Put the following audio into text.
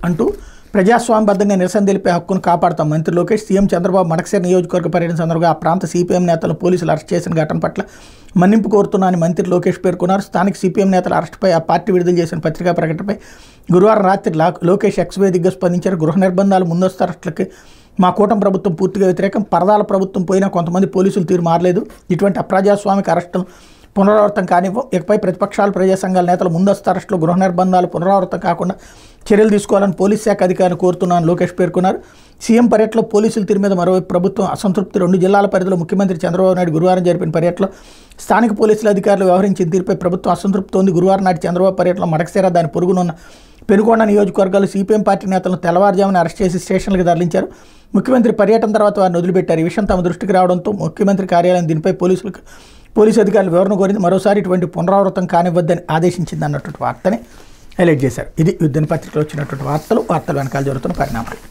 అంటూ ప్రజాస్వామ్యబద్ధంగా నిరసన తెలిపే హక్కును కాపాడుతాం మంత్రి లోకేష్ సీఎం చంద్రబాబు మడకసేర నియోజకవర్గ పర్యటన సందర్భంగా ఆ ప్రాంత సిపిఎం నేతలను పోలీసులు అరెస్ట్ చేసిన ఘటన పట్ల మన్నింపు కోరుతున్నానని మంత్రి లోకేష్ పేర్కొన్నారు స్థానిక సిపిఎం నేతల అరెస్టుపై ఆ పార్టీ విడుదల చేసిన పత్రికా ప్రకటనపై గురువారం రాత్రి లా- లోకేష్ ఎక్స్ వేదికగా స్పందించారు గృహ నిర్బంధాలు ముందస్తు అరెస్టులకి మా కూటమి ప్రభుత్వం పూర్తిగా వ్యతిరేకం పరదాల ప్రభుత్వం పోయినా కొంతమంది పోలీసులు తీరు మారలేదు ఇటువంటి అప్రజాస్వామిక అరెస్టులు పునరావృతం కానివ్వం ఇకపై ప్రతిపక్షాలు ప్రజా సంఘాల నేతలు ముందస్తు అరెస్టులు గృహ నిర్బంధాలు పునరావృతం కాకుండా చర్యలు తీసుకోవాలని పోలీస్ శాఖ అధికారిని కోరుతున్నాను లోకేష్ పేర్కొన్నారు సీఎం పర్యటనలో పోలీసుల తీరు మీద మరోవైపు ప్రభుత్వం అసంతృప్తి రెండు జిల్లాల పరిధిలో ముఖ్యమంత్రి చంద్రబాబు నాయుడు గురువారం జరిపిన పర్యటనలో స్థానిక పోలీసుల అధికారులు వ్యవహరించిన తీరుపై ప్రభుత్వం అసంతృప్తి ఉంది గురువారం నాటి చంద్రబాబు పర్యటనలో మడకసేర దాని పొరుగునున్న పెనుకొండ నియోజకవర్గాలు సిపిఎం పార్టీ నేతలను తెల్లవారుజామున అరెస్ట్ చేసి స్టేషన్లకు తరలించారు ముఖ్యమంత్రి పర్యటన తర్వాత వారిని వదిలిపెట్టారు ఈ విషయం తమ దృష్టికి రావడంతో ముఖ్యమంత్రి కార్యాలయం దీనిపై పోలీసులకు పోలీసు అధికారులు వివరణ కోరింది మరోసారి ఇటువంటి పునరావృతం కానివ్వద్దని ఆదేశించింది అన్నటువంటి వార్తని హైలైట్ చేశారు ఇది యుద్ధ పత్రికలో వచ్చినటువంటి వార్తలు వార్తలు వెనకాల జరుగుతున్న పరిణామాలు